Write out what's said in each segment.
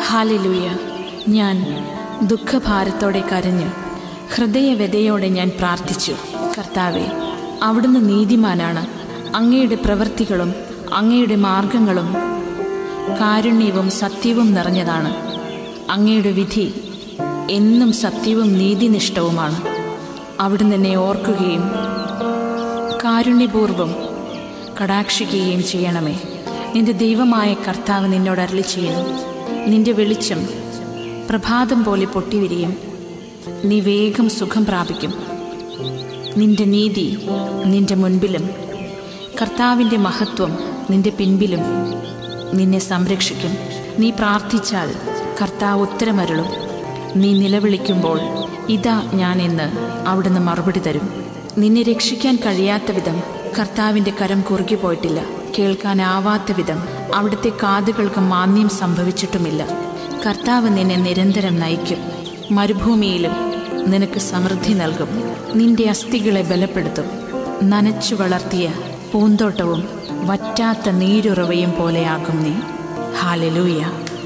Hallelujah ഞാൻ ദുഃഖഭാരത്തോടെ കരഞ്ഞ് ഹൃദയവ്യതയോടെ ഞാൻ പ്രാർത്ഥിച്ചു കർത്താവെ അവിടുന്ന് നീതിമാനാണ് അങ്ങയുടെ പ്രവൃത്തികളും അങ്ങയുടെ മാർഗങ്ങളും കാരുണ്യവും സത്യവും നിറഞ്ഞതാണ് അങ്ങയുടെ വിധി എന്നും സത്യവും നീതിനിഷ്ഠവുമാണ് അവിടുന്ന് എന്നെ ഓർക്കുകയും കാരുണ്യപൂർവം കടാക്ഷിക്കുകയും ചെയ്യണമേ നിന്റെ ദൈവമായ കർത്താവ് നിന്നോട് അരളി ചെയ്യുന്നു നിന്റെ വെളിച്ചം പ്രഭാതം പോലെ പൊട്ടിവിരിയും നീ വേഗം സുഖം പ്രാപിക്കും നിന്റെ നീതി നിന്റെ മുൻപിലും കർത്താവിൻ്റെ മഹത്വം നിന്റെ പിൻപിലും നിന്നെ സംരക്ഷിക്കും നീ പ്രാർത്ഥിച്ചാൽ കർത്താവ് ഉത്തരമരുളും നീ നിലവിളിക്കുമ്പോൾ ഇതാ ഞാൻ എന്ന് അവിടുന്ന് മറുപടി തരും നിന്നെ രക്ഷിക്കാൻ കഴിയാത്ത വിധം കർത്താവിൻ്റെ കരം കുറുകി പോയിട്ടില്ല കേൾക്കാനാവാത്ത വിധം അവിടുത്തെ കാതുകൾക്ക് മാന്യം സംഭവിച്ചിട്ടുമില്ല കർത്താവ് നിന്നെ നിരന്തരം നയിക്കും മരുഭൂമിയിലും നിനക്ക് സമൃദ്ധി നൽകും നിന്റെ അസ്ഥികളെ ബലപ്പെടുത്തും നനച്ചു വളർത്തിയ പൂന്തോട്ടവും വറ്റാത്ത നീരുറവയും പോലെയാകും നീ ഹാലലൂയ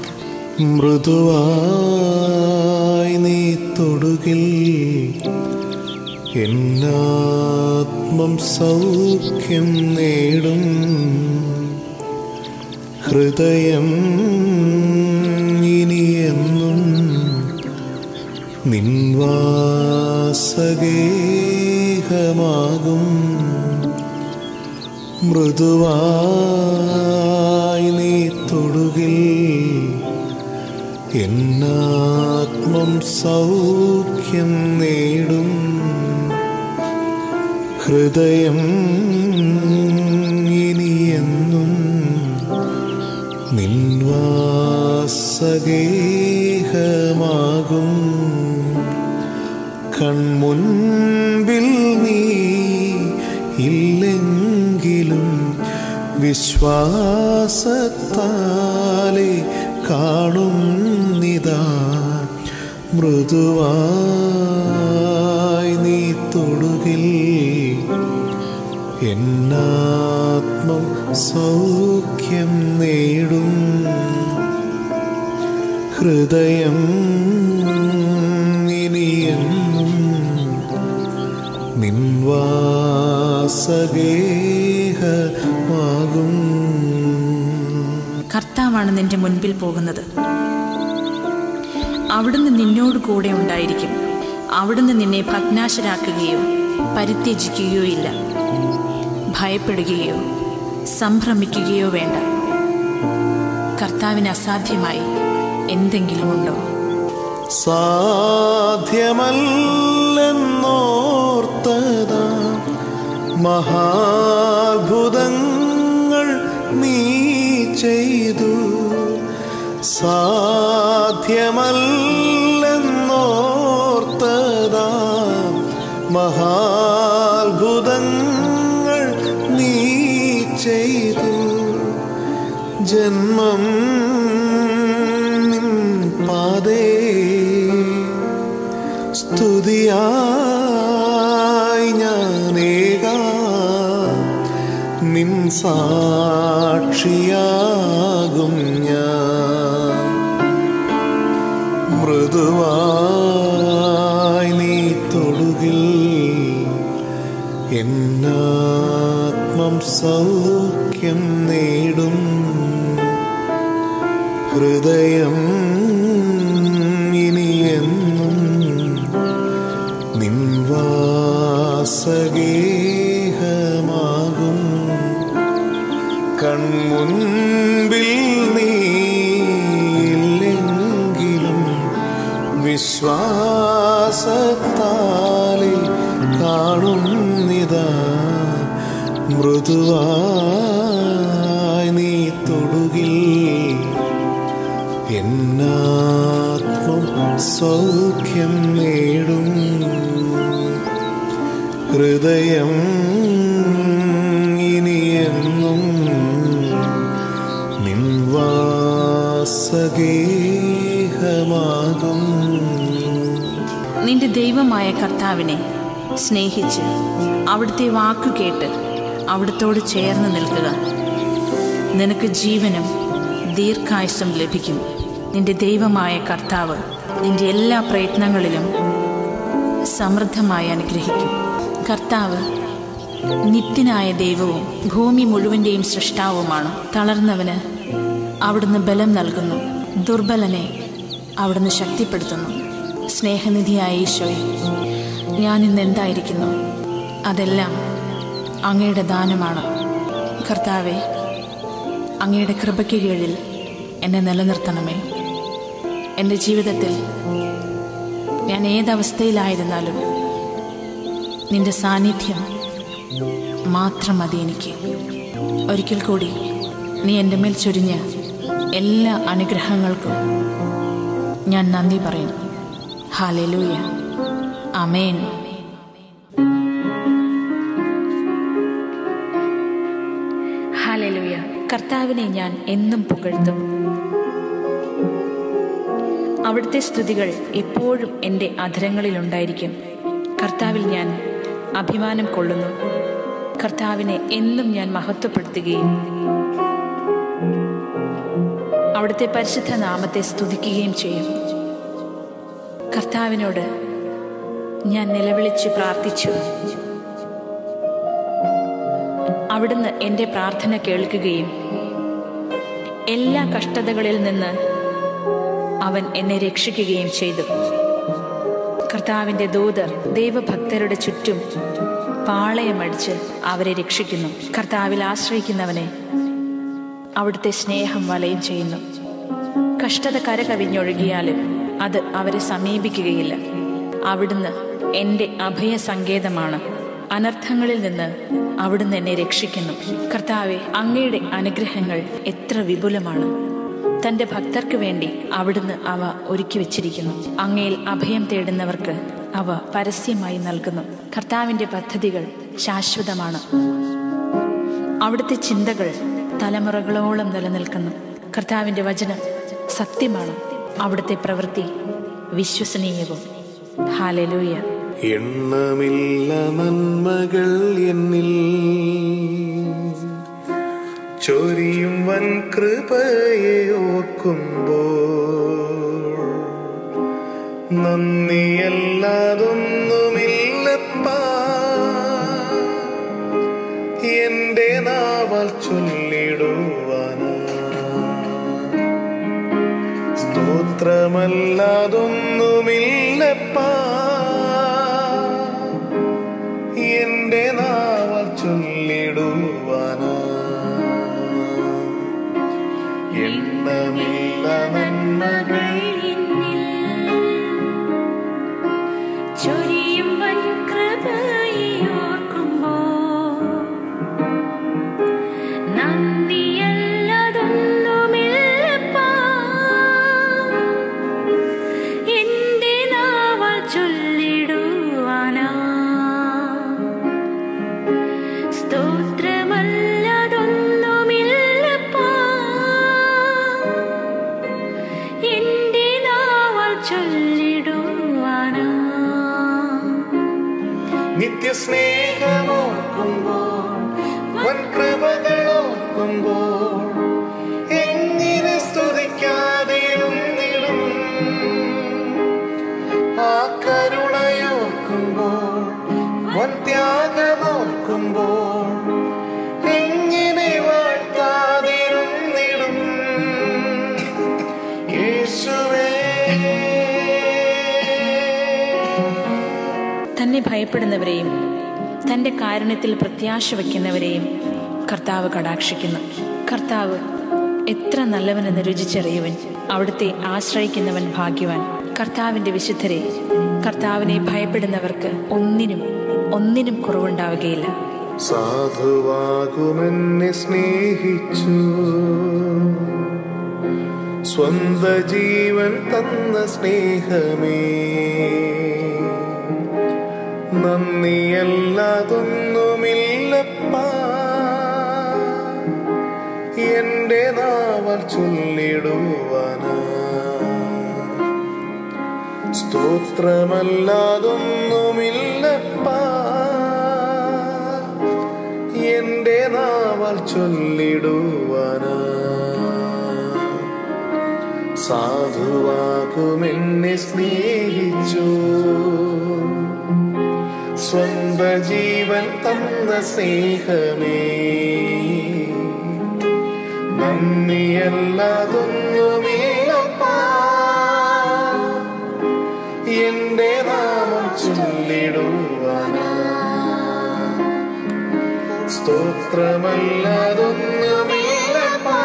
മൃദുവായി നീ തൊടുകിൽ എന്നാത്മം സൗഖ്യം നേടും ഹൃദയം ഇനിയെന്നും നിൻവാസഗേഹമാകും മൃദുവായി നീ തൊടുകിൽ എന്നാത്മം സൗഖ്യം നേടും ഹൃദയം ഇനിയെന്നും നിൻവാസഗേഹമാകും കൺമുൻപിൽ നീ ഇല്ലെങ്കിലും വിശ്വാസത്താലെ കാണുന്നിതാ മൃദുവായി നീ തൊടുകിൽ എന്നാത്മം സൗഖ്യം നേടും ഹൃദയം ഇനിയെന്നും നിൻവാസഗേഹമാകും കർത്താവാണ് നിന്റെ മുൻപിൽ പോകുന്നത് അവിടുന്ന് നിന്നോട് കൂടെ ഉണ്ടായിരിക്കും അവിടുന്ന് നിന്നെ ഭഗ്നാശരാക്കുകയോ പരിത്യജിക്കുകയോ ഇല്ല ഭയപ്പെടുകയോ സംഭ്രമിക്കുകയോ വേണ്ട കർത്താവിന് അസാധ്യമായി എന്തെങ്കിലുമുണ്ടോ സാധ്യമല്ലെന്നോർത്തതാ മഹാത്ഭുതങ്ങൾ നീ ചെയ്തു സാധ്യമല്ലെന്നോർത്തതാ മഹാത്ഭുതങ്ങൾ നീ ചെയ്തു ജന്മം നിൻ പാതേ സ്തുതിയായി ഞാനേക നിൻ സാക്ഷിയാകും ഞാൻ മൃദുവായി നീ തൊടുകിൽ എന്നാത്മം സൗഖ്യം നേടും ഹൃദയം ഇനിയെന്നും നിൻവാസഗേഹമാകും കൺമുൻപിൽ നീയില്ലെങ്കിലും വിശ്വാസത്താലെ കാണുന്നിതാ മൃദുവായി നീ തൊടുകിൽ എന്നാത്മം സൗഖ്യം നേടും ഹൃദയം ഇനിയെന്നും നിൻവാസഗേഹമാകും നിന്റെ ദൈവമായ കർത്താവിനെ സ്നേഹിച്ച് അവിടുത്തെ വാക്കു കേട്ട് അവിടുത്തോട് ചേർന്ന് നിൽക്കുക നിനക്ക് ജീവനും ദീർഘായുസ്സും ലഭിക്കും നിന്റെ ദൈവമായ കർത്താവ് നിന്റെ എല്ലാ പ്രയത്നങ്ങളിലും സമൃദ്ധമായി അനുഗ്രഹിക്കും കർത്താവ് നിത്യനായ ദൈവവും ഭൂമി മുഴുവൻ്റെയും സൃഷ്ടാവുമാണ് തളർന്നവന് അവിടുന്ന് ബലം നൽകുന്നു ദുർബലനെ അവിടുന്ന് ശക്തിപ്പെടുത്തുന്നു സ്നേഹനിധിയായ ഈശോയെ ഞാൻ ഇന്ന് എന്തായിരിക്കുന്നു അതെല്ലാം അങ്ങയുടെ ദാനമാണ് കർത്താവെ അങ്ങയുടെ കൃപയ്ക്ക് കീഴിൽ എന്നെ നിലനിർത്തണമേ എൻ്റെ ജീവിതത്തിൽ ഞാൻ ഏതവസ്ഥയിലായിരുന്നാലും നിന്റെ സാന്നിധ്യം മാത്രം മതി എനിക്ക് ഒരിക്കൽ കൂടി നീ എൻ്റെ മേൽ ചൊരിഞ്ഞ എല്ലാ അനുഗ്രഹങ്ങൾക്കും ഞാൻ നന്ദി പറയും ഹാലലൂയ അമേൻ ഹാലലൂയ കർത്താവിനെ ഞാൻ എന്നും പുകഴ്ത്തും അവിടുത്തെ സ്തുതികൾ എപ്പോഴും എൻ്റെ അധരങ്ങളിലുണ്ടായിരിക്കും കർത്താവിൽ ഞാൻ അഭിമാനം കൊള്ളുന്നു കർത്താവിനെ എന്നും ഞാൻ മഹത്വപ്പെടുത്തുകയും അവിടുത്തെ പരിശുദ്ധ നാമത്തെ സ്തുതിക്കുകയും ചെയ്യും കർത്താവിനോട് ഞാൻ നിലവിളിച്ച് പ്രാർത്ഥിച്ചു അവിടുന്ന് എൻ്റെ പ്രാർത്ഥന കേൾക്കുകയും എല്ലാ കഷ്ടതകളിൽ നിന്ന് അവൻ എന്നെ രക്ഷിക്കുകയും ചെയ്തു കർത്താവിൻ്റെ ദൂതർ ദൈവഭക്തരുടെ ചുറ്റും പാളയമടിച്ച് അവരെ രക്ഷിക്കുന്നു കർത്താവിൽ ആശ്രയിക്കുന്നവനെ അവിടുത്തെ സ്നേഹം വലയം ചെയ്യുന്നു കഷ്ടത കരകവിഞ്ഞൊഴുകിയാലും അത് അവരെ സമീപിക്കുകയില്ല അവിടുന്ന് എൻ്റെ അഭയ സങ്കേതമാണ് അനർത്ഥങ്ങളിൽ നിന്ന് അവിടുന്ന് എന്നെ രക്ഷിക്കുന്നു കർത്താവെ അങ്ങയുടെ അനുഗ്രഹങ്ങൾ എത്ര വിപുലമാണ് തന്റെ ഭക്തർക്ക് വേണ്ടി അവിടുന്ന് അവ ഒരുക്കി വെച്ചിരിക്കുന്നു അങ്ങയിൽ അഭയം തേടുന്നവർക്ക് അവ പരസ്യമായി നൽകുന്നു കർത്താവിന്റെ പദ്ധതികൾ ശാശ്വതമാണ് അവിടുത്തെ ചിന്തകൾ തലമുറകളോളം നിലനിൽക്കുന്നു കർത്താവിന്റെ വചനം സത്യമാണ് അവിടുത്തെ പ്രവൃത്തി വിശ്വസനീയവും ഹാലലൂയ എണ്ണമില്ല നന്മകൾ എന്നിൽ ചൊരിയും വൻ കൃപയെ ഓർക്കുമ്പോൾ നന്ദിയല്ലാതൊന്നുമില്ലപ്പാ എന്റെ നാവാൽ ചൊല്ലിടുവാനാ സ്തോത്രമല്ലാതൊന്നുമില്ലപ്പാ എന്റെ നാവാൽ ചൊല്ലിടുവാനാ എണ്ണമില്ല നന്മകൾ ചൊരിയും വൻ കൃപയെ ഓർക്കുമ്പോൾ നന്ദിയല്ലതൊന്നുമില്ലപ്പാ എന്റെ നാവാൽ ചൊല്ലിടുവാനാ സ്തോത്രമല്ലതൊന്നുമില്ലപ്പാ എന്റെ നാവാൽ ചൊല്ലിടുവാനാ നിത്യസ്നേഹമോർക്കുമ്പോൾ വൻ കൃപകളോർക്കുമ്പോൾ എങ്ങനെ സ്തുതിക്കാതിരുന്നിടും ആ കരുണയോർക്കുമ്പോൾ വൻ ത്യാഗമോർക്കുമ്പോൾ എങ്ങനെ വാഴ്ത്താതിരുന്നിടും യേശുവേ തന്നെ ഭയപ്പെടുന്നവരെയും തന്റെ കാരുണ്യത്തിൽ പ്രത്യാശ വയ്ക്കുന്നവരെയും കർത്താവ് കടാക്ഷിക്കുന്നു കർത്താവ് എത്ര നല്ലവനെന്ന് രുചിച്ചറിയുവൻ അവിടുത്തെ ആശ്രയിക്കുന്നവൻ ഭാഗ്യവാൻ കർത്താവിന്റെ വിശുദ്ധരെ കർത്താവിനെ ഭയപ്പെടുന്നവർക്ക് ഒന്നിനും ഒന്നിനും കുറവുണ്ടാവുകയില്ല സാധുവാകുമെന്നെ സ്നേഹിച്ചു സ്വന്ത ജീവൻ തന്ന സ്നേഹമേ നന്ദിയല്ലാതൊന്നുമില്ലപ്പാ എന്റെ നാവൽ ചൊല്ലിടുവാനാ സ്തോത്രമല്ലാതൊന്നുമില്ലപ്പാ എന്റെ നാവൽ ചൊല്ലിടുവാനാ സാധുവാകുമെന്നെ സ്നേഹിച്ചു സ്വന്ത ജീവൻ തന്ന സ്നേഹമേ നന്ദിയല്ലാതൊന്നുമില്ലപ്പാ എന്റെ നാമം ചൊല്ലിടുവാനാ സ്തോത്രമല്ലാതൊന്നുമില്ലപ്പാ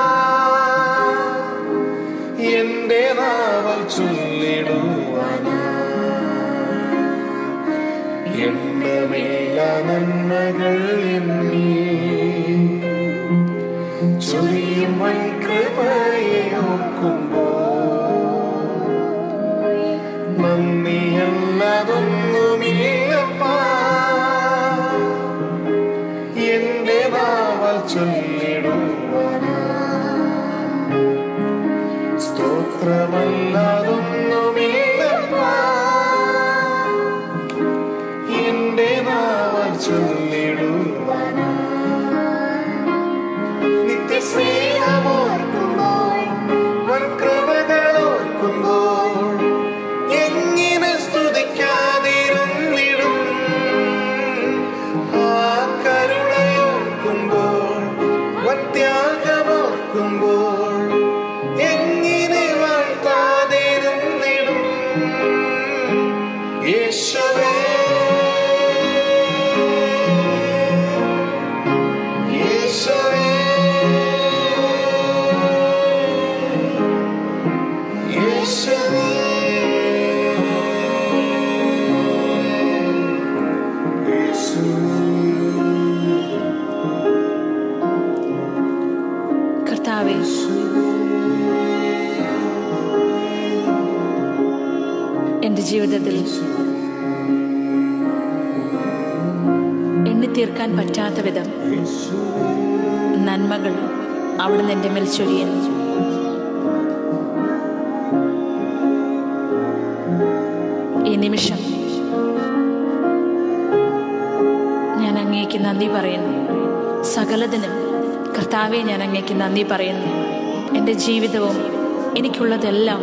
എന്റെ നാമം ചൊല്ലിടുവാനാ എണ്ണമില്ല നന്മകൾ എന്നീ ചൊരിയും വൻ കൃപയെ ഓർക്കുമ്പോൾ നന്ദിയല്ലതൊന്നുമില്ലപ്പാ എന്റെ നാവൽ ചൊല്ലിടുവാനാ സ്തോത്രമല്ലാതൊന്നുമില്ലപ്പാ എന്റെ നാവൽ ചൊല്ലിടുവാനാ നിത്യസ്നേഹമോർക്കുമ്പോൾ വൻകൃപകൾ ഓർക്കുമ്പോൾ എങ്ങനെ സ്തുതിക്കാതിരുന്നിടും ആ കരുണയോർക്കുമ്പോൾ വൻ ത്യാഗമോർക്കുമ്പോൾ എങ്ങനെ വാഴ്ത്താതിരുന്നിടും യേശുവേ യേശുവേ യേശുവേ യേശുവേ കർത്താവെ എൻ്റെ ജീവിതത്തിൽ എണ്ണി തീർക്കാൻ പറ്റാത്ത വിധം നന്മകൾ അവിടുന്ന് എൻ്റെ മേൽ ചൊരിയുന്നു ഈ നിമിഷം ഞാൻ അങ്ങേക്ക് നന്ദി പറയുന്നു സകലതിനും കർത്താവെ ഞാൻ അങ്ങേക്ക് നന്ദി പറയുന്നു എൻ്റെ ജീവിതവും എനിക്കുള്ളതെല്ലാം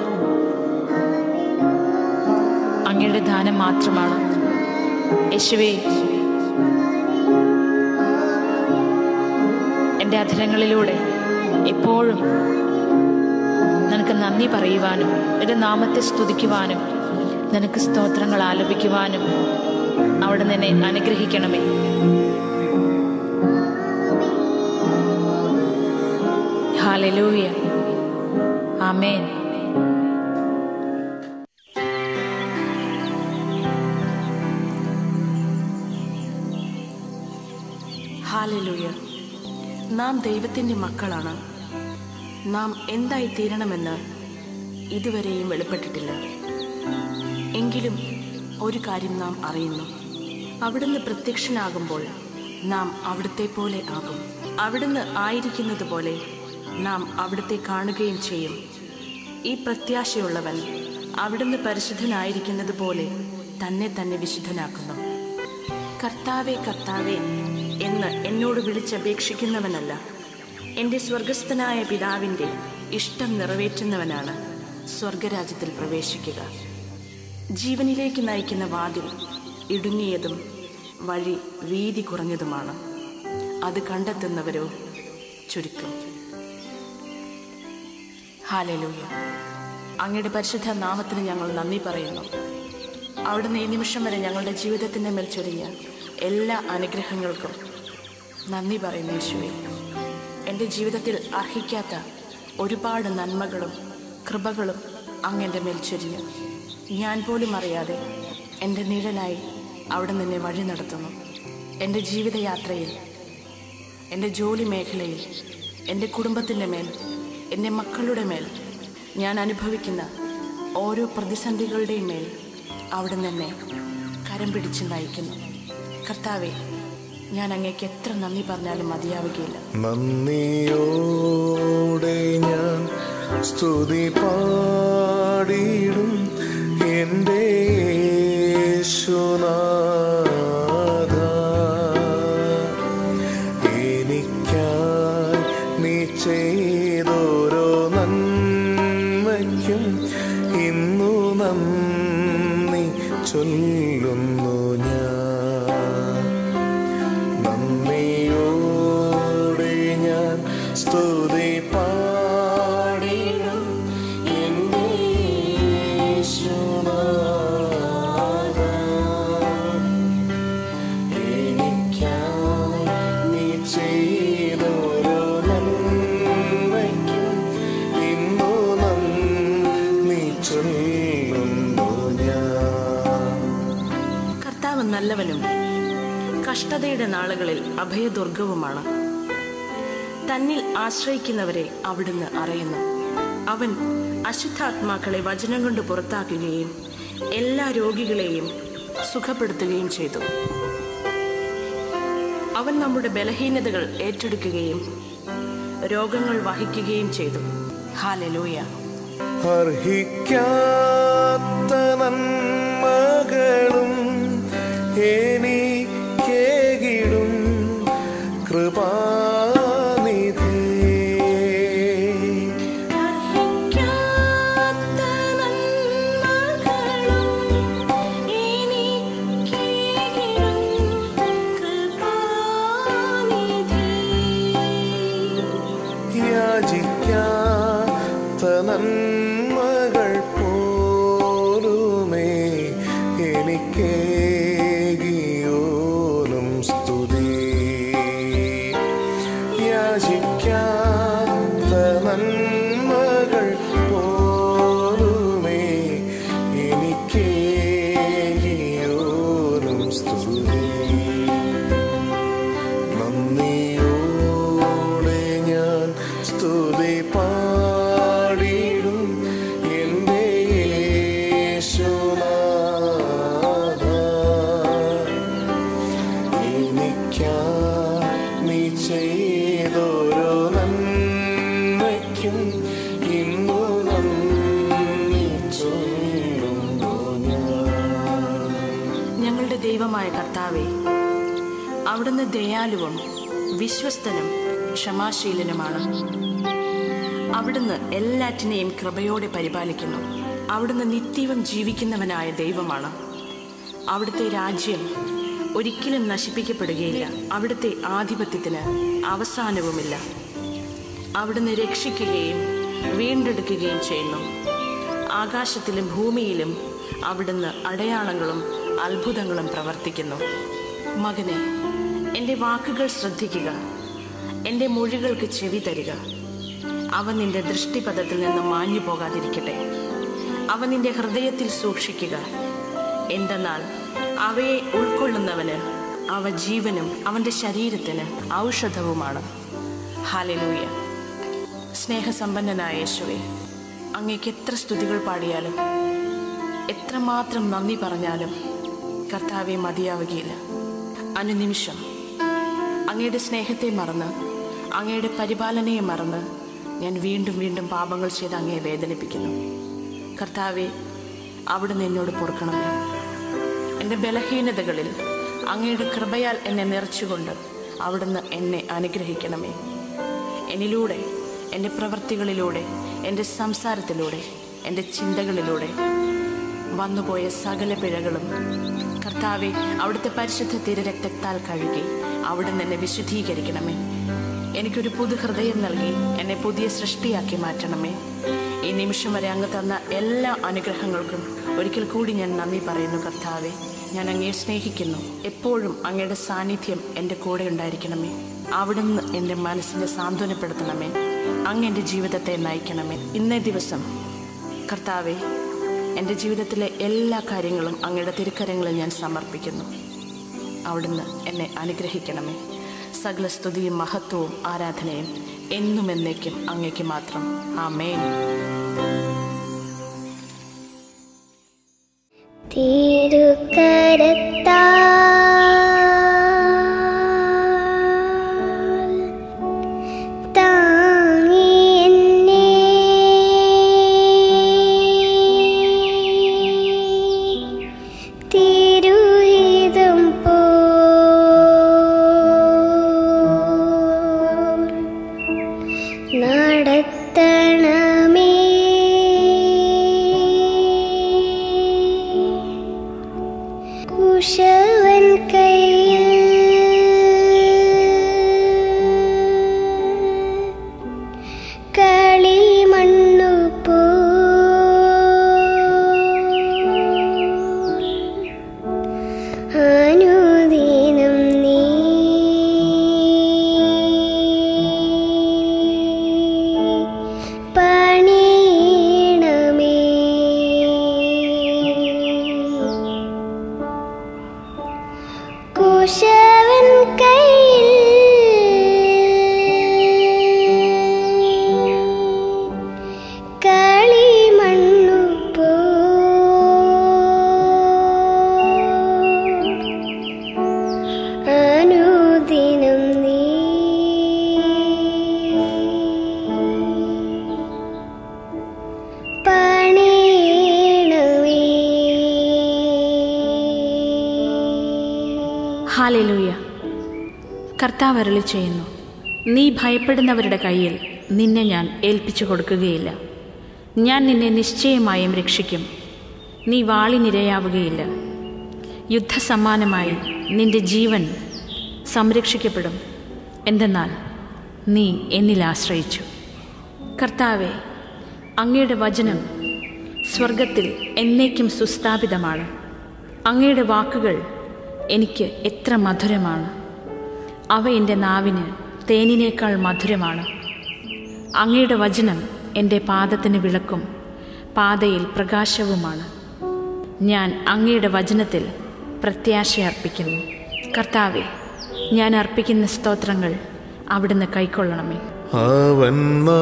അങ്ങയുടെ ദാനം മാത്രമാണ് യേശുവേ എൻ്റെ അധരങ്ങളിലൂടെ എപ്പോഴും നിനക്ക് നന്ദി പറയുവാനും എൻ്റെ നാമത്തെ സ്തുതിക്കുവാനും നിനക്ക് സ്തോത്രങ്ങൾ ആലപിക്കുവാനും അവിടെ നിന്നെ അനുഗ്രഹിക്കണമേ ഹാലലൂയ ആമേൻ ഹാലലൂയ നാം ദൈവത്തിൻ്റെ മക്കളാണ് നാം എന്തായി തീരണമെന്ന് ഇതുവരെയും വെളിപ്പെട്ടിട്ടില്ല എങ്കിലും ഒരു കാര്യം നാം അറിയുന്നു അവിടുന്ന് പ്രത്യക്ഷനാകുമ്പോൾ നാം അവിടുത്തെ പോലെ ആകും അവിടുന്ന് ആയിരിക്കുന്നത് പോലെ നാം അവിടുത്തെ കാണുകയും ചെയ്യും ഈ പ്രത്യാശയുള്ളവൻ അവിടുന്ന് പരിശുദ്ധനായിരിക്കുന്നത് പോലെ തന്നെ തന്നെ വിശുദ്ധനാക്കുന്നു കർത്താവെ കർത്താവെ എന്ന് എന്നോട് വിളിച്ചപേക്ഷിക്കുന്നവനല്ല എൻ്റെ സ്വർഗസ്ഥനായ പിതാവിൻ്റെ ഇഷ്ടം നിറവേറ്റുന്നവനാണ് സ്വർഗരാജ്യത്തിൽ പ്രവേശിക്കുക ജീവനിലേക്ക് നയിക്കുന്ന വാതിൽ ഇടുങ്ങിയതും വഴി വീതി കുറഞ്ഞതുമാണ് അത് കണ്ടെത്തുന്നവരോ ചുരുക്കം ഹാലലൂയ അങ്ങയുടെ പരിശുദ്ധ നാമത്തിന് ഞങ്ങൾ നന്ദി പറയുന്നു അവിടുന്ന് ഈ നിമിഷം വരെ ഞങ്ങളുടെ ജീവിതത്തിൻ്റെ മേൽ ചൊരിഞ്ഞ എല്ലാ അനുഗ്രഹങ്ങൾക്കും നന്ദി പറയുന്നു യേശുവേ എൻ്റെ ജീവിതത്തിൽ അർഹിക്കാത്ത ഒരുപാട് നന്മകളും കൃപകളും അങ്ങൻ്റെ മേൽ ചൊരിഞ്ഞു ഞാൻ പോലും അറിയാതെ എൻ്റെ നിഴലായി അവിടെ നിന്നെ വഴി നടത്തുന്നു എൻ്റെ ജീവിതയാത്രയിൽ എൻ്റെ ജോലി മേഖലയിൽ എൻ്റെ കുടുംബത്തിൻ്റെ മേൽ എൻ്റെ മക്കളുടെ മേൽ ഞാൻ അനുഭവിക്കുന്ന ഓരോ പ്രതിസന്ധികളുടെയും മേൽ അവിടെ എന്നെ കരം പിടിച്ച് നയിക്കുന്നു കർത്താവെ ഞാൻ അങ്ങേക്ക് എത്ര നന്ദി പറഞ്ഞാലും മതിയാവുകയില്ല നന്ദിയോടെ ഞാൻ സ്തുതി പാടിയിടും എൻ്റെ യേശുനാഥ എനിക്കായി നീ ചെയ്തോരോ നന്മകൾക്കും നന്മയ്ക്കും ഇന്നു നന്ദി ചൊല്ലുന്നു ഞാൻ നന്ദിയോടെ ഞാൻ സ്തുതി പാടിടും എൻ്റെ യേശുനാഥാ. എനിക്കായി നീ ചെയ്തൊരു നന്മയ്ക്കും ഇന്നു നന്ദി ചൊല്ലുന്നു ഞാൻ കർത്താവ് നല്ലവനും കഷ്ടതയുടെ നാളുകളിൽ അഭയദുർഗവുമാണ് തന്നിൽ ആശ്രയിക്കുന്നവരെ അവിടുന്ന് അറിയുന്നു അവൻ അശുദ്ധാത്മാക്കളെ വചനം കൊണ്ട് പുറത്താക്കുകയും എല്ലാ രോഗികളെയും സുഖപ്പെടുത്തുകയും ചെയ്തു അവൻ നമ്മുടെ ബലഹീനതകൾ ഏറ്റെടുക്കുകയും രോഗങ്ങൾ വഹിക്കുകയും ചെയ്തു ഹാലലൂയ അർഹിക്കാത്ത നന്മകളും എനിക്കേകിടും കൃപാനിധി അർഹിക്കാത്ത നന്മകളും എനിക്കേകിടും കൃപാനിധി യാചിക്കാത്ത നന്മകൾ പോലുമേ എനിക്കേകിയോനും സ്തുതി യാചിക്കാത്ത നന്മകൾ പോലുമേ എനിക്കേകിയോനും സ്തുതി നന്ദിയോടെ ഞാൻ സ്തുതി പാടിടും എൻ്റെ യേശുനാഥാ. എനിക്കായി നീ ചെയ്തൊരു നന്മയ്ക്കും ഇന്നു നന്ദി ചൊല്ലുന്നു ഞാൻ ഞങ്ങളുടെ ദൈവമായ കർത്താവെ അവിടുന്ന് ദയാലുവും വിശ്വസ്തനും ക്ഷമാശീലനുമാണ് അവിടുന്ന് എല്ലാറ്റിനെയും കൃപയോടെ പരിപാലിക്കുന്നു അവിടുന്ന് നിത്യവും ജീവിക്കുന്നവനായ ദൈവമാണ് അവിടുത്തെ രാജ്യം ഒരിക്കലും നശിപ്പിക്കപ്പെടുകയില്ല അവിടുത്തെ ആധിപത്യത്തിന് അവസാനവുമില്ല അവിടുന്ന് രക്ഷിക്കുകയും വീണ്ടെടുക്കുകയും ചെയ്യുന്നു ആകാശത്തിലും ഭൂമിയിലും അവിടുന്ന് അടയാളങ്ങളും അത്ഭുതങ്ങളും പ്രവർത്തിക്കുന്നു മകനെ എൻ്റെ വാക്കുകൾ ശ്രദ്ധിക്കുക എൻ്റെ മൊഴികൾക്ക് ചെവി തരിക അവ നിന്റെ ദൃഷ്ടിപഥത്തിൽ നിന്ന് മാഞ്ഞു പോകാതിരിക്കട്ടെ അവ നിന്റെ ഹൃദയത്തിൽ സൂക്ഷിക്കുക എന്തെന്നാൽ അവയെ ഉൾക്കൊള്ളുന്നവന് അവ ജീവനും അവൻ്റെ ശരീരത്തിന് ഔഷധവുമാണ് ഹാലലൂയ സ്നേഹസമ്പന്നനായ യേശുവെ അങ്ങേക്ക് എത്ര സ്തുതികൾ പാടിയാലും എത്രമാത്രം നന്ദി പറഞ്ഞാലും കർത്താവെ മതിയാവുകയില്ല അനുനിമിഷം അങ്ങയുടെ സ്നേഹത്തെ മറന്ന് അങ്ങയുടെ പരിപാലനയെ മറന്ന് ഞാൻ വീണ്ടും വീണ്ടും പാപങ്ങൾ ചെയ്ത് അങ്ങയെ വേദനിപ്പിക്കുന്നു കർത്താവെ അവിടുന്ന് എന്നോട് പൊറുക്കണമേ എൻ്റെ ബലഹീനതകളിൽ അങ്ങയുടെ കൃപയാൽ എന്നെ നിറച്ചുകൊണ്ട് അവിടുന്ന് എന്നെ അനുഗ്രഹിക്കണമേ എന്നിലൂടെ എൻ്റെ പ്രവൃത്തികളിലൂടെ എൻ്റെ സംസാരത്തിലൂടെ എൻ്റെ ചിന്തകളിലൂടെ വന്നുപോയ സകല പിഴകളും കർത്താവെ അവിടുത്തെ പരിശുദ്ധ തിരരക്തത്താൽ കഴുകി അവിടുന്ന് എന്നെ വിശുദ്ധീകരിക്കണമേ എനിക്കൊരു പുതു ഹൃദയം നൽകി എന്നെ പുതിയ സൃഷ്ടിയാക്കി മാറ്റണമേ ഈ നിമിഷം വരെ അങ്ങ് തന്ന എല്ലാ അനുഗ്രഹങ്ങൾക്കും ഒരിക്കൽ കൂടി ഞാൻ നന്ദി പറയുന്നു കർത്താവെ ഞാൻ അങ്ങയെ സ്നേഹിക്കുന്നു എപ്പോഴും അങ്ങയുടെ സാന്നിധ്യം എൻ്റെ കൂടെ ഉണ്ടായിരിക്കണമേ അവിടുന്ന് എൻ്റെ മനസ്സിനെ സാന്ത്വനപ്പെടുത്തണമേ അങ്ങ് എൻ്റെ ജീവിതത്തെ നയിക്കണമേ ഇന്നേ ദിവസം കർത്താവെ എൻ്റെ ജീവിതത്തിലെ എല്ലാ കാര്യങ്ങളും അങ്ങയുടെ തിരുക്കരങ്ങളിൽ ഞാൻ സമർപ്പിക്കുന്നു അവിടുന്ന് എന്നെ അനുഗ്രഹിക്കണമേ സകല സ്തുതിയും മഹത്വവും ആരാധനയും എന്നും എന്നേക്കും അങ്ങേക്ക് മാത്രം ആമേൻ തിരുക്കരത്താൽ താങ്ങി എന്നെ തിരുഹിതം പോൽ നടത്തണമേ ഹാലലൂയ കർത്താവ് അരുളി ചെയ്യുന്നു നീ ഭയപ്പെടുന്നവരുടെ കയ്യിൽ നിന്നെ ഞാൻ ഏൽപ്പിച്ചു കൊടുക്കുകയില്ല ഞാൻ നിന്നെ നിശ്ചയമായും രക്ഷിക്കും നീ വാളിനിരയാവുകയില്ല യുദ്ധസമ്മാനമായി നിന്റെ ജീവൻ സംരക്ഷിക്കപ്പെടും എന്തെന്നാൽ നീ എന്നിൽ ആശ്രയിച്ചു കർത്താവെ അങ്ങയുടെ വചനം സ്വർഗത്തിൽ എന്നേക്കും സുസ്ഥാപിതമാണ് അങ്ങയുടെ വാക്കുകൾ എനിക്ക് എത്ര മധുരമാണ് അവ എൻ്റെ നാവിന് തേനിനേക്കാൾ മധുരമാണ് അങ്ങയുടെ വചനം എൻ്റെ പാദത്തിന് വിളക്കും പാതയിൽ പ്രകാശവുമാണ് ഞാൻ അങ്ങയുടെ വചനത്തിൽ പ്രത്യാശ അർപ്പിക്കുന്നു കർത്താവെ ഞാൻ അർപ്പിക്കുന്ന സ്തോത്രങ്ങൾ അവിടുന്ന് കൈക്കൊള്ളണമേ അവൻ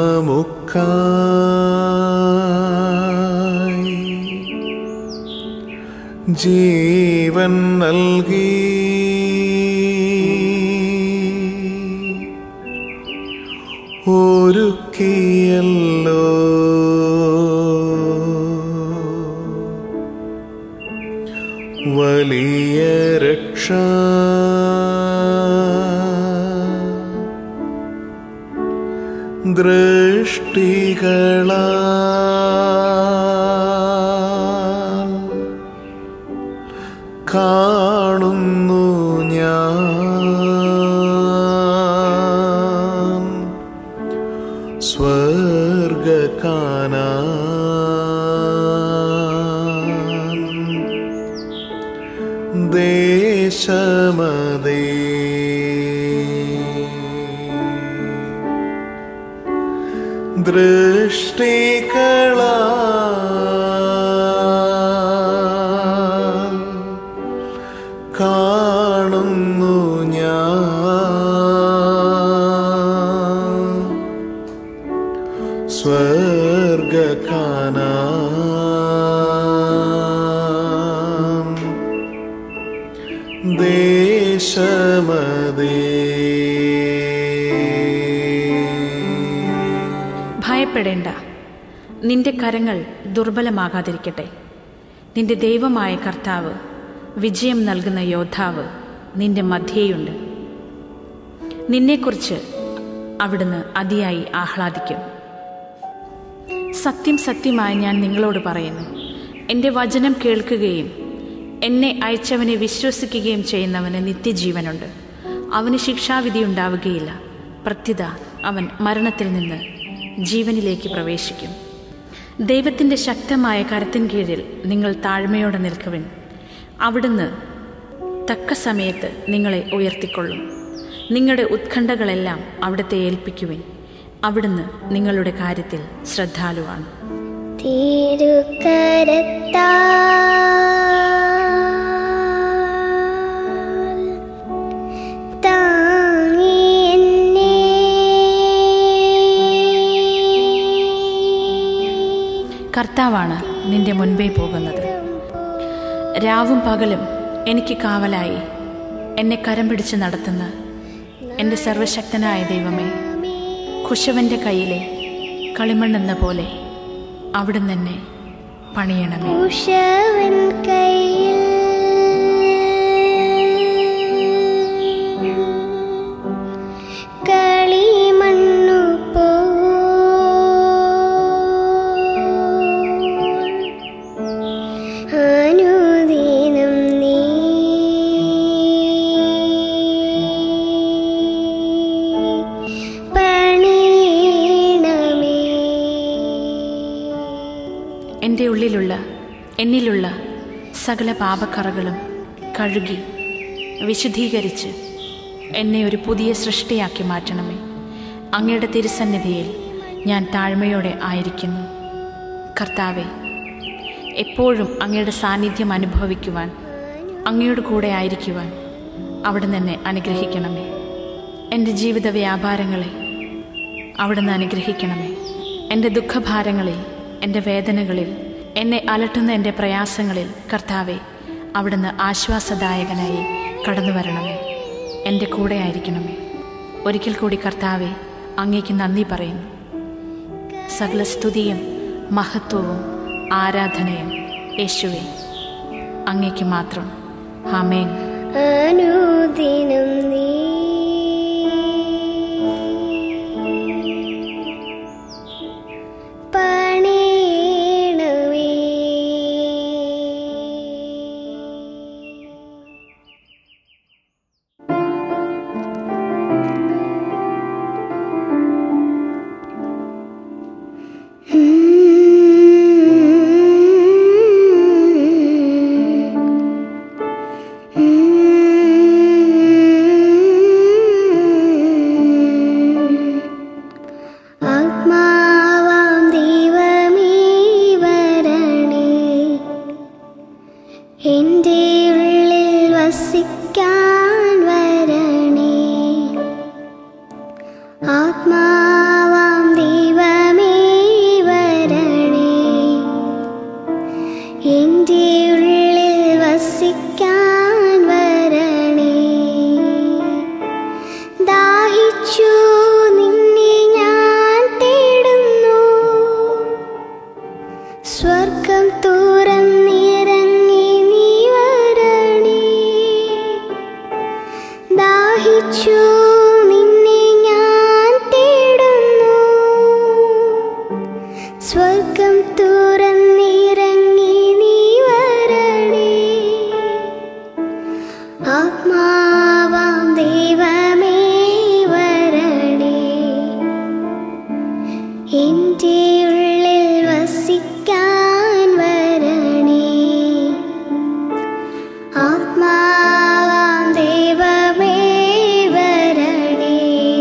നമുക്കായി ജീവൻ നൽകി ഒരുക്കിയല്ലോ വലിയ രക്ഷ ദൃഷ്ടികളാൽ കാണുന്നു ഞാൻ സ്വർഗകാനാൻ ദേശമതേ ദൃഷ്ടികളാൽ കാണുന്നു ഞാൻ സ്വർഗകാനാം ദേശമതേ ഭയപ്പെടേണ്ട നിന്റെ കരങ്ങൾ ദുർബലമാകാതിരിക്കട്ടെ നിന്റെ ദൈവമായ കർത്താവ് വിജയം നൽകുന്ന യോദ്ധാവ് നിന്റെ മധ്യേയുണ്ട് നിന്നെക്കുറിച്ച് അവിടുന്ന് അതിയായി ആഹ്ലാദിക്കും സത്യം സത്യമായി ഞാൻ നിങ്ങളോട് പറയുന്നു എൻ്റെ വചനം കേൾക്കുകയും എന്നെ അയച്ചവനെ വിശ്വസിക്കുകയും ചെയ്യുന്നവന് നിത്യജീവനുണ്ട് അവന് ശിക്ഷാവിധി ഉണ്ടാവുകയില്ല പ്രത്യുത അവൻ മരണത്തിൽ നിന്ന് ജീവനിലേക്ക് പ്രവേശിക്കും ദൈവത്തിൻ്റെ ശക്തമായ കരത്തിൻ കീഴിൽ നിങ്ങൾ താഴ്മയോടെ നിൽക്കുവിൻ അവിടുന്ന് തക്ക സമയത്ത് നിങ്ങളെ ഉയർത്തിക്കൊള്ളും നിങ്ങളുടെ ഉത്കണ്ഠകളെല്ലാം അവിടുത്തെ ഏൽപ്പിക്കുവിൻ അവിടുന്ന് നിങ്ങളുടെ കാര്യത്തിൽ ശ്രദ്ധാലുവാണ് തിരുക്കരത്താൽ താങ്ങി എന്നെ കർത്താവാണ് നിന്റെ മുൻപേ പോകുന്നത് രാവും പകലും എനിക്ക് കാവലായി എന്നെ കരം പിടിച്ച് നടത്തുന്ന എൻ്റെ സർവശക്തനായ ദൈവമേ കുശവൻ്റെ കയ്യിലെ കളിമണ്ണെന്ന പോലെ അവിടുന്ന് എന്നെ പണിയണമേ ഉഷവൻ കയ്യിൽ കളിമണ്ണു പോൽ അനുദിനം നീ പണിയണമേ എൻ്റെ ഉള്ളിലുള്ള എന്നിലുള്ള സകല പാപക്കറകളും കഴുകി വിശുദ്ധീകരിച്ച് എന്നെ ഒരു പുതിയ സൃഷ്ടിയാക്കി മാറ്റണമേ അങ്ങയുടെ തിരുസന്നിധിയിൽ ഞാൻ താഴ്മയോടെ ആയിരിക്കുന്നു കർത്താവെ എപ്പോഴും അങ്ങയുടെ സാന്നിധ്യം അനുഭവിക്കുവാൻ അങ്ങയുടെ കൂടെ ആയിരിക്കുവാൻ അവിടുന്ന് എന്നെ അനുഗ്രഹിക്കണമേ എൻ്റെ ജീവിത വ്യാപാരങ്ങളെ അവിടുന്ന് അനുഗ്രഹിക്കണമേ എൻ്റെ ദുഃഖഭാരങ്ങളിൽ എൻ്റെ വേദനകളിൽ എന്നെ അലട്ടുന്ന എൻ്റെ പ്രയാസങ്ങളിൽ കർത്താവെ അവിടുന്ന് ആശ്വാസദായകനായി കടന്നു വരണമേ എൻ്റെ കൂടെ ആയിരിക്കണമേ ഒരിക്കൽ കൂടി കർത്താവെ അങ്ങേക്ക് നന്ദി പറയുന്നു സകല സ്തുതിയും മഹത്വവും ആരാധനയും യേശുവെ അങ്ങേക്ക് മാത്രം ആമേൻ അനുദിനം നീ പണിയണമേ ആത്മാവാം ദൈവമേ വരണേ എൻ്റെ ഉള്ളിൽ വസിക്കാൻ വരണേ ആത്മാവാം ദൈവമേ വരണേ എൻ്റെ ഉള്ളിൽ വസിക്കാൻ വരണേ ദാഹിച്ചു നിന്നെ ഞാൻ തേടുന്നു സ്വർഗം തുറന്നിറങ്ങി നീ വരണേ ദാഹിച്ചു നിന്നെ ഞാൻ തേടുന്നു സ്വർഗം തുറന്നിറങ്ങി നീ വരണേ ആത്മാവാം ദൈവമേ വരണേ എൻ്റെ ഉള്ളിൽ വസിക്കാൻ വരണേ ആത്മാവാം ദൈവമേ വരണേ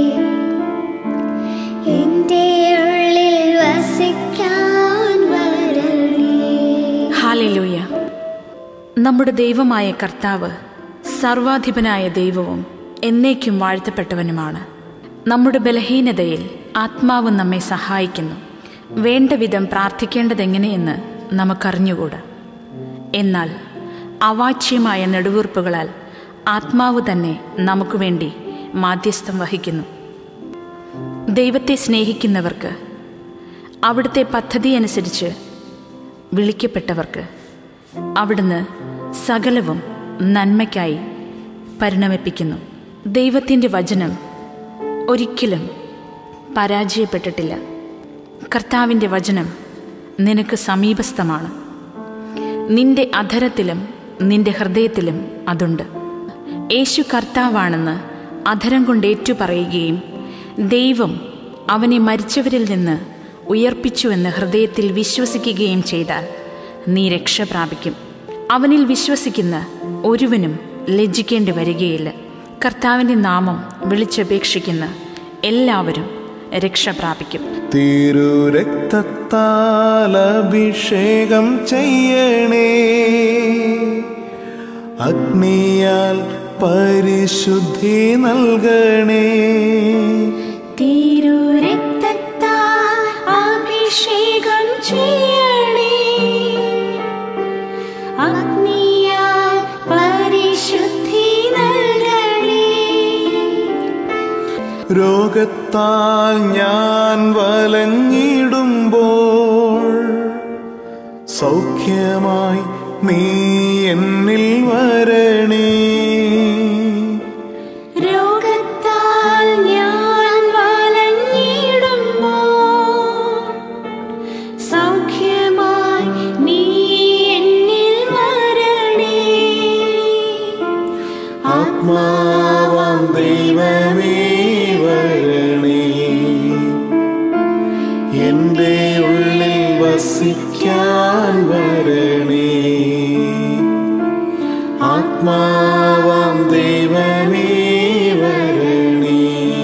എൻ്റെ ഉള്ളിൽ വസിക്കാൻ വരണേ ഹാലലൂയ നമ്മുടെ ദൈവമായ കർത്താവ് സർവാധിപനായ ദൈവവും എന്നേക്കും വാഴ്ത്തപ്പെട്ടവനുമാണ് നമ്മുടെ ബലഹീനതയിൽ ആത്മാവ് നമ്മെ സഹായിക്കുന്നു വേണ്ട വിധം പ്രാർത്ഥിക്കേണ്ടതെങ്ങനെയെന്ന് നമുക്കറിഞ്ഞുകൂടാ എന്നാൽ അവാച്യമായ നെടുവീർപ്പുകളാൽ ആത്മാവ് തന്നെ നമുക്ക് വേണ്ടി മാധ്യസ്ഥം വഹിക്കുന്നു ദൈവത്തെ സ്നേഹിക്കുന്നവർക്ക് അവിടുത്തെ പദ്ധതി അനുസരിച്ച് വിളിക്കപ്പെട്ടവർക്ക് അവിടുന്ന് സകലവും നന്മയ്ക്കായി പരിണമിപ്പിക്കുന്നു ദൈവത്തിൻ്റെ വചനം ഒരിക്കലും പരാജയപ്പെട്ടിട്ടില്ല കർത്താവിൻ്റെ വചനം നിനക്ക് സമീപസ്ഥമാണ് നിന്റെ അധരത്തിലും നിന്റെ ഹൃദയത്തിലും അതുണ്ട് യേശു കർത്താവാണെന്ന് അധരം കൊണ്ട് ഏറ്റുപറയുകയും ദൈവം അവനെ മരിച്ചവരിൽ നിന്ന് ഉയർപ്പിച്ചുവെന്ന് ഹൃദയത്തിൽ വിശ്വസിക്കുകയും ചെയ്താൽ നീ രക്ഷ പ്രാപിക്കും അവനിൽ വിശ്വസിക്കുന്ന ഒരുവനും ലജ്ജിക്കേണ്ടി വരികയില്ല കർത്താവിൻ്റെ നാമം വിളിച്ചപേക്ഷിക്കുന്ന എല്ലാവരും രക്ഷ പ്രാപിക്കും തിരുരക്തത്താൽ അഭിഷേകം ചെയ്യണേ അഗ്നിയാൽ പരിശുദ്ധി നൽകണേ തിരുരക്തത്താൽ അഭിഷേകം ചെയ്യണേ അഗ്നിയാൽ പരിശുദ്ധി നൽകണേ രോഗത്താൽ ഞാൻ വലഞ്ഞിടുമ്പോൾ സൗഖ്യമായി നീ എന്നിൽ വരണേ രോഗത്താൽ ഞാൻ വലഞ്ഞിടുമ്പോൾ സൗഖ്യമായി നീ എന്നിൽ വരണേ ആത്മാവാം ദൈവമേ വരണേ എൻ്റെ ഉള്ളിൽ വസിക്കാൻ വരണേ ആത്മാവാം ദൈവമേ വരണേ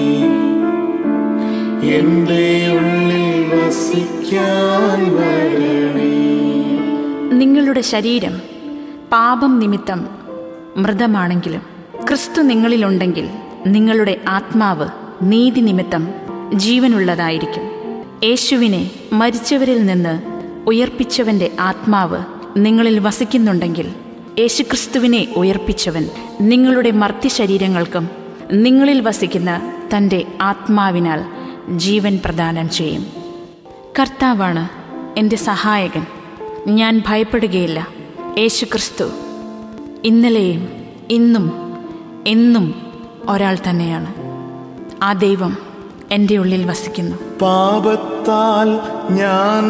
എൻ്റെ ഉള്ളിൽ വസിക്കാൻ വരണേ നിങ്ങളുടെ ശരീരം പാപം നിമിത്തം മൃതമാണെങ്കിലും ക്രിസ്തു നിങ്ങളിലുണ്ടെങ്കിൽ നിങ്ങളുടെ ആത്മാവ് നീതി നിമിത്തം ജീവനുള്ളതായിരിക്കും യേശുവിനെ മരിച്ചവരിൽ നിന്ന് ഉയർപ്പിച്ചവന്റെ ആത്മാവ് നിങ്ങളിൽ വസിക്കുന്നുണ്ടെങ്കിൽ യേശുക്രിസ്തുവിനെ ഉയർപ്പിച്ചവൻ നിങ്ങളുടെ മർത്യശരീരങ്ങൾക്കും നിങ്ങളിൽ വസിക്കുന്ന തൻ്റെ ആത്മാവിനാൽ ജീവൻ പ്രദാനം ചെയ്യും കർത്താവാണ് എൻ്റെ സഹായകൻ ഞാൻ ഭയപ്പെടുകയില്ല യേശുക്രിസ്തു ഇന്നലെയും ഇന്നും എന്നും ഒരാൾ തന്നെയാണ് ആ ദൈവം എൻ്റെ ഉള്ളിൽ വസിക്കുന്നു പാപത്താൽ ഞാൻ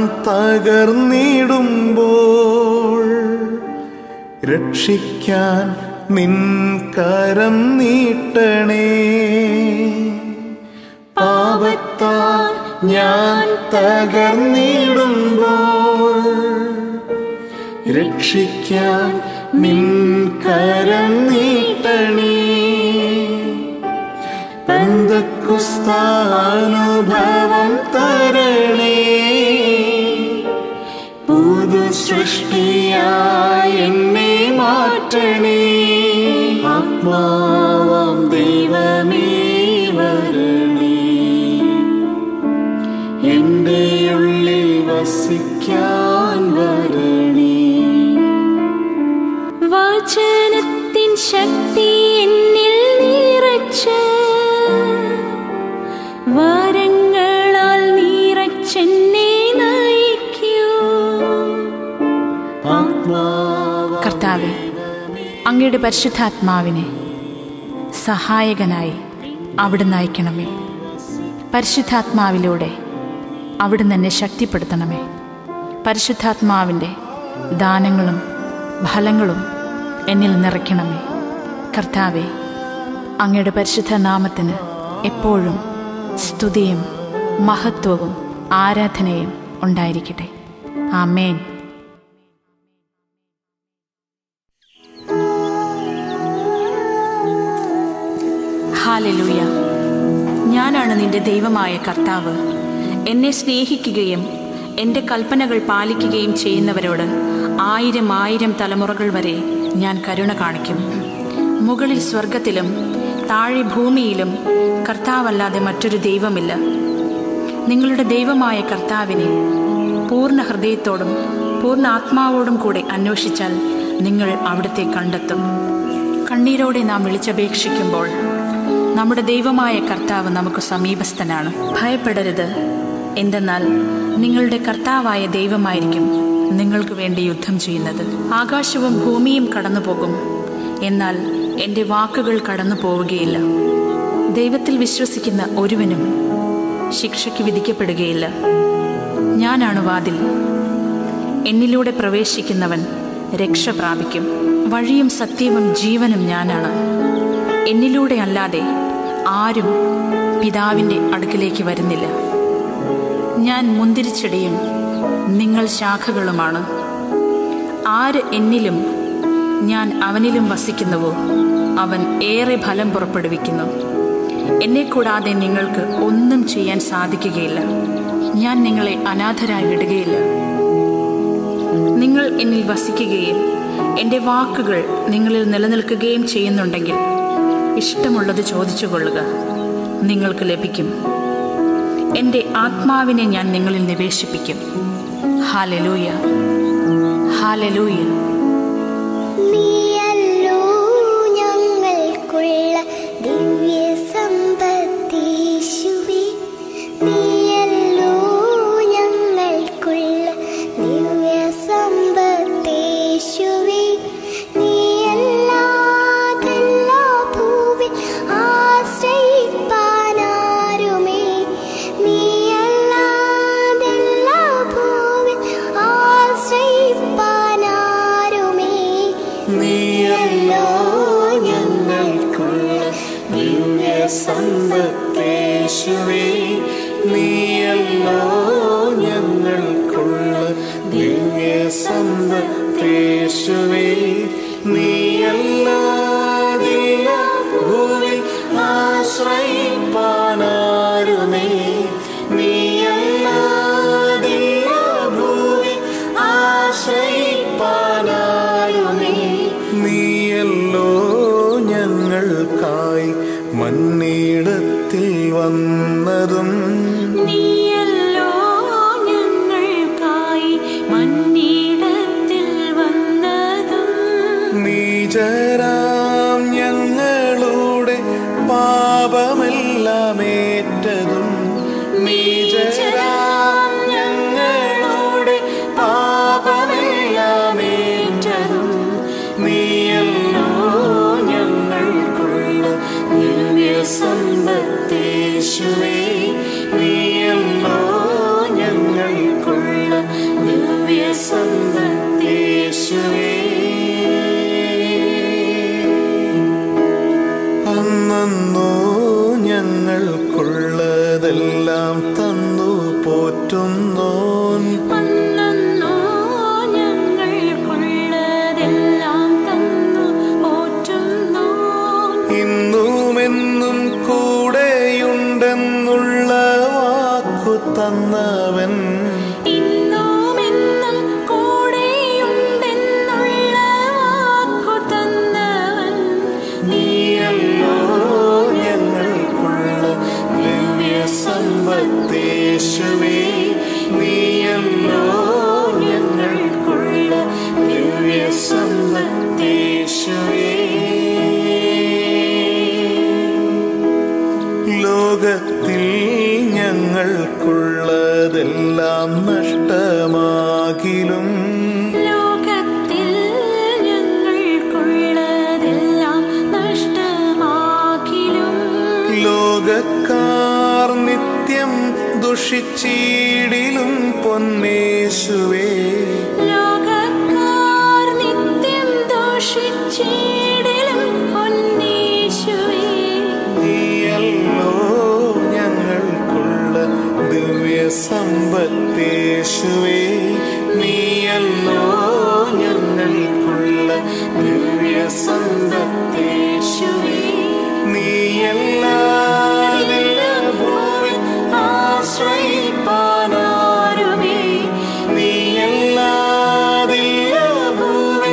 തകർന്നിടുമ്പോൾ രക്ഷിക്കാൻ നിൻ കരം നീട്ടണേ പാപത്താൽ ഞാൻ തകർന്നിടുമ്പോൾ രക്ഷിക്കാൻ നിൻ കരം നീട്ടണേ ബന്ധക്കുസ്താനുഭവം തരണേ പുതു സൃഷ്ടിയായി എന്നെ മാറ്റണേ ആത്മാവാം ദൈവമേ വരണേ എന്റെ ഉള്ളിൽ വസിക്കാൻ വരണേ വചനത്തിൻ ശക്തി എന്നിൽ നിറച്ച് വരങ്ങളാൽ നിറച്ചെന്നെ നയിക്കൂ ആത്മാവാം കർത്താവെ അങ്ങയുടെ പരിശുദ്ധാത്മാവിനെ സഹായകനായി അവിടുന്ന് അയക്കണമേ പരിശുദ്ധാത്മാവിലൂടെ അവിടുന്ന് എന്നെ ശക്തിപ്പെടുത്തണമേ പരിശുദ്ധാത്മാവിൻ്റെ ദാനങ്ങളും ഫലങ്ങളും എന്നിൽ നിറയ്ക്കണമേ കർത്താവെ അങ്ങയുടെ പരിശുദ്ധ നാമത്തിന് എപ്പോഴും സ്തുതിയും മഹത്വവും ആരാധനയും ഉണ്ടായിരിക്കട്ടെ ആമേൻ ഹാലലൂയ ഞാനാണ് നിന്റെ ദൈവമായ കർത്താവ് എന്നെ സ്നേഹിക്കുകയും എൻ്റെ കൽപ്പനകൾ പാലിക്കുകയും ചെയ്യുന്നവരോട് ആയിരം ആയിരം തലമുറകൾ വരെ ഞാൻ കരുണ കാണിക്കും മുകളിൽ സ്വർഗത്തിലും താഴെ ഭൂമിയിലും കർത്താവല്ലാതെ മറ്റൊരു ദൈവമില്ല നിങ്ങളുടെ ദൈവമായ കർത്താവിനെ പൂർണ്ണ ഹൃദയത്തോടും പൂർണ്ണ ആത്മാവോടും കൂടെ അന്വേഷിച്ചാൽ നിങ്ങൾ അവിടുത്തെ കണ്ടെത്തും കണ്ണീരോടെ നാം വിളിച്ചപേക്ഷിക്കുമ്പോൾ നമ്മുടെ ദൈവമായ കർത്താവ് നമുക്ക് സമീപസ്ഥനാണ് ഭയപ്പെടരുത് എന്തെന്നാൽ നിങ്ങളുടെ കർത്താവായ ദൈവമായിരിക്കും നിങ്ങൾക്ക് വേണ്ടി യുദ്ധം ചെയ്യുന്നത് ആകാശവും ഭൂമിയും കടന്നു പോകും എന്നാൽ എൻ്റെ വാക്കുകൾ കടന്നു പോവുകയില്ല ദൈവത്തിൽ വിശ്വസിക്കുന്ന ഒരുവനും ശിക്ഷയ്ക്ക് വിധിക്കപ്പെടുകയില്ല ഞാനാണ് വാതിൽ എന്നിലൂടെ പ്രവേശിക്കുന്നവൻ രക്ഷ പ്രാപിക്കും വഴിയും സത്യവും ജീവനും ഞാനാണ് എന്നിലൂടെ അല്ലാതെ ആരും പിതാവിൻ്റെ അടുക്കിലേക്ക് വരുന്നില്ല ഞാൻ മുന്തിരിച്ചെടിയും നിങ്ങൾ ശാഖകളുമാണ് ആര് എന്നിലും ഞാൻ അവനിലും വസിക്കുന്നുവോ അവൻ ഏറെ ഫലം പുറപ്പെടുവിക്കുന്നു എന്നെ കൂടാതെ നിങ്ങൾക്ക് ഒന്നും ചെയ്യാൻ സാധിക്കുകയില്ല ഞാൻ നിങ്ങളെ അനാഥരായി വിടുകയില്ല നിങ്ങൾ എന്നിൽ വസിക്കുകയും എൻ്റെ വാക്കുകൾ നിങ്ങളിൽ നിലനിൽക്കുകയും ചെയ്യുന്നുണ്ടെങ്കിൽ ഇഷ്ടമുള്ളത് ചോദിച്ചു കൊള്ളുക നിങ്ങൾക്ക് ലഭിക്കും എൻ്റെ ആത്മാവിനെ ഞാൻ നിങ്ങളിൽ നിവേശിപ്പിക്കും ഹാലലൂയ ഹാലലൂയ നീയല്ലോ ഞങ്ങൾക്കുള്ള ദിവ്യ സമ്പത്തീശുവേ നീയല്ലോ ഞങ്ങൾക്കുള്ള ദിവ്യ സമ്പത്തേശുവേ നീയല്ലാതെല്ലാ ഭൂവിൽ ആശ്രയിപ്പാനാരുമേ നീയല്ലാതെല്ലാ ഭൂവിൽ ആശ്രയിപ്പാനാരുമേ നീയല്ലോ ഞങ്ങൾക്കുള്ള ദിവ്യ സമ്പത്തേശുവേ നീയല്ലോ ഞങ്ങൾക്കുള്ള ദിവ്യ സമ്പത്തേശുവേ നീയല്ലാതില്ല ഭൂവിൽ ആശ്രയിപ്പാനാരുമേ നീയല്ലാതില്ല ഭൂവിൽ ആശ്രയിപ്പാനാരുമേ നീയല്ലോ ഞങ്ങൾക്കായി മണ്ണിടത്തിൽ വന്നതും നീയല്ലോ ഞങ്ങൾക്കായി മണ്ണിടത്തിൽ വന്നതും നീചരാം ഞങ്ങളുടെ പാപമെല്ലാം ഏറ്റതും നീചരാം ഞങ്ങളുടെ പാപമെല്ലാം ഏറ്റതും നീയല്ലോ തന്നവൻ ഇന്നുമെന്നും കൂടെയുണ്ടെന്നുള്ള വാക്കു തന്നവൻ നീയല്ലോ ഞങ്ങൾക്കുള്ള ദിവ്യ സമ്പത്തേശുവേ നീയല്ലോ ഞങ്ങൾക്കുള്ള ദിവ്യ സമ്പത്തേശുവേ ലോകത്തിൽ ഞങ്ങൾക്കുള്ളതെല്ലാം നഷ്ടമാകിലും ലോകത്തിൽ ഞങ്ങൾക്കുള്ളതെല്ലാം നഷ്ടമാകിലും ലോകക്കാർ നിത്യം ദുഷിച്ചിടിലും പൊന്നേശുവേ ലോകക്കാർ നിത്യം ദോഷിച്ചിടിലും പൊന്നീശുവേ നീയല്ലോ ഞങ്ങൾക്കുള്ള ദിവ്യ സമ്പത്തേശുവേ നീയല്ലോ ഞങ്ങൾക്കുള്ള ദിവ്യ സമ്പത്തേശുവേ നീയല്ലാതില്ല ഭൂമി ആശ്രയിപ്പാനാരുമേ നീയല്ലാതില്ല ഭൂമി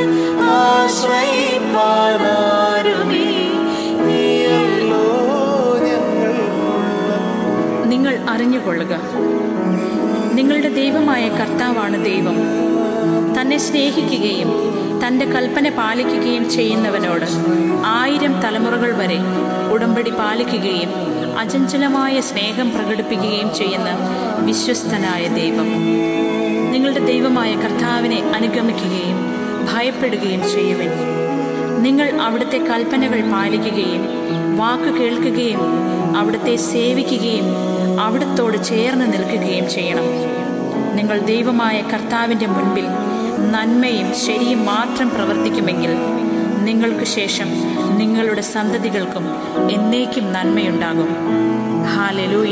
ആശ്രയിപ്പാനാരുമേ നീയല്ലോ ഞങ്ങൾക്കുള്ള നിങ്ങൾ അറിഞ്ഞുകൊള്ളുക നിങ്ങളുടെ ദൈവമായ കർത്താവാണ് ദൈവം തന്നെ സ്നേഹിക്കുകയും തൻ്റെ കൽപ്പന പാലിക്കുകയും ചെയ്യുന്നവനോട് ആയിരം തലമുറകൾ വരെ ഉടമ്പടി പാലിക്കുകയും അചഞ്ചലമായ സ്നേഹം പ്രകടിപ്പിക്കുകയും ചെയ്യുന്ന വിശ്വസ്തനായ ദൈവം നിങ്ങളുടെ ദൈവമായ കർത്താവിനെ അനുഗമിക്കുകയും ഭയപ്പെടുകയും ചെയ്യുവൻ നിങ്ങൾ അവിടുത്തെ കൽപ്പനകൾ പാലിക്കുകയും വാക്ക് കേൾക്കുകയും അവിടുത്തെ സേവിക്കുകയും അവിടത്തോട് ചേർന്ന് നിൽക്കുകയും ചെയ്യണം നിങ്ങൾ ദൈവമായ കർത്താവിൻ്റെ മുൻപിൽ നന്മയും ശരിയും മാത്രം പ്രവർത്തിക്കുമെങ്കിൽ നിങ്ങൾക്ക് ശേഷം നിങ്ങളുടെ സന്തതികൾക്കും എന്നേക്കും നന്മയുണ്ടാകും ഹാലലൂയ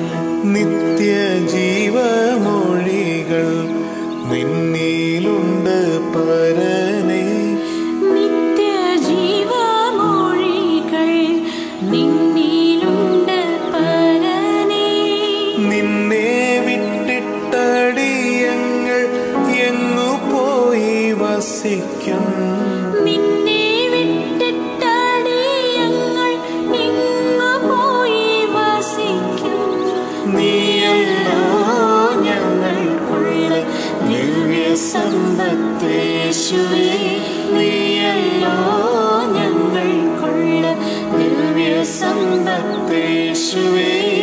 നിത്യജീവമൊഴികൾ നിന്നിലുണ്ട് പരനേ നിത്യജീവമൊഴികൾ നിന്നിലുണ്ട് പരനേ നിന്നെ വിട്ടിട്ടടിയങ്ങൾ എങ്ങു പോയി വസിക്കും നിന്നെ വിട്ടിട്ടടിയങ്ങൾ ഇങ്ങു പോയി വസിക്കും നീയല്ലോ ഞങ്ങൾക്കുള്ള ദിവ്യ സമ്പത്തേശുവേ നീയല്ലോ ഞങ്ങൾക്കുള്ള ദിവ്യ സമ്പത്തേശുവേ